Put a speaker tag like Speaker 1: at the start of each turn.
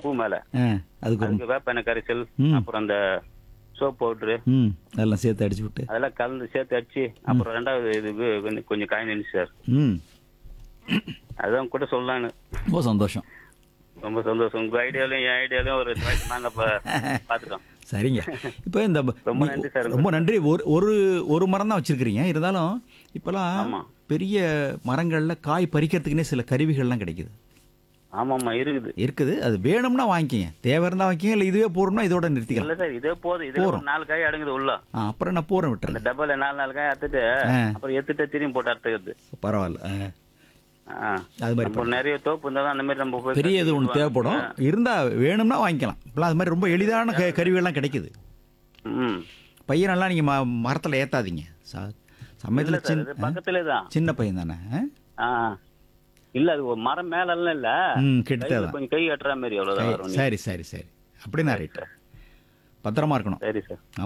Speaker 1: பூ மேல
Speaker 2: ஆ அதுக்கு ஒரு
Speaker 1: அதுக்கு வேப்பெண்ணெய் கரைசல்
Speaker 2: ம்.
Speaker 1: அப்புறம் அந்த சோப் பவுடரு
Speaker 2: ம் அதெல்லாம் சேர்த்து அடிச்சு விட்டு
Speaker 1: அதெல்லாம் கலந்து சேர்த்து அடிச்சு அப்புறம் ரெண்டாவது இதுக்கு கொஞ்சம் கொஞ்சம் காய் நின்று சார்
Speaker 2: ம்
Speaker 1: அதான் கூட சொல்லலான்னு
Speaker 2: ரொம்ப சந்தோஷம்
Speaker 1: ரொம்ப சந்தோஷம் உங்க ஐடியாலையும் என் ஐடியாலையும் ஒரு choice நாங்க இப்ப பாத்துட்டோம்
Speaker 2: சரிங்க இப்போ இந்த
Speaker 1: ரொம்ப
Speaker 2: நீ-
Speaker 1: நன்றி சார்.
Speaker 2: ரொம்ப நன்றி ஒரு ஒரு ஒரு மரம் தான் வச்சிருக்கிறீங்க இருந்தாலும் இப்போலாம்
Speaker 1: ஆமா.
Speaker 2: பெரிய மரங்கள்ல காய் பறிக்கிறதுக்குன்னே சில கருவிகள்லாம் கிடைக்குது
Speaker 1: ஆமாமா இருக்குது
Speaker 2: இருக்குது அது வேணும்னா வாங்கிக்கங்க தேவை இருந்தால் வாங்கிக்கங்க இல்லை இதுவே போறோம்னா இதோட நிறுத்திக்கலாம்
Speaker 1: இல்ல சார் இதே போதும் இதே ஒரு நாலு காய் அடங்குது உள்ள
Speaker 2: ஆ அப்புறம் நான் போறேன்
Speaker 1: அந்த
Speaker 2: விட்டுறேன்
Speaker 1: டப்பால நாலு நாலு காய் அறுத்துட்டு
Speaker 2: ஆ.
Speaker 1: அப்புறம் எடுத்துட்டு திரும்பி போட்டு அறுத்துக்கிறது
Speaker 2: பரவாயில்ல ஆ.
Speaker 1: ஆ.
Speaker 2: அது மாதிரி
Speaker 1: நம்ம நிறைய தோப்பு இருந்தா தான் அந்த மாதிரி நம்ம போய்
Speaker 2: பெரிய இது ஒன்று தேவைப்படும் இருந்தா வேணும்னா வாங்கிக்கலாம் இப்பெல்லாம் அது மாதிரி ரொம்ப எளிதான க கருவிகள்லாம் கிடைக்குது
Speaker 1: ம்
Speaker 2: பையனெல்லாம் நீங்கள் ம மரத்தில் ஏற்றாதீங்க ச
Speaker 1: இல்ல
Speaker 2: சமயத்தில்
Speaker 1: சார்
Speaker 2: சின்ன
Speaker 1: இது பக்கத்திலே தான்
Speaker 2: சின்ன பையன் தானே
Speaker 1: ஆ இல்ல அது ஒரு மரம் மேல எல்லாம் இல்ல
Speaker 2: ம் கிட்ட
Speaker 1: கையில
Speaker 2: தான்
Speaker 1: கொஞ்சம் கை கட்டுற மாதிரி அவ்வளவுதான் வரும்
Speaker 2: சரி சரி சரி அப்படின்னா ரைட் பத்திரமா இருக்கணும்
Speaker 1: சரி சார்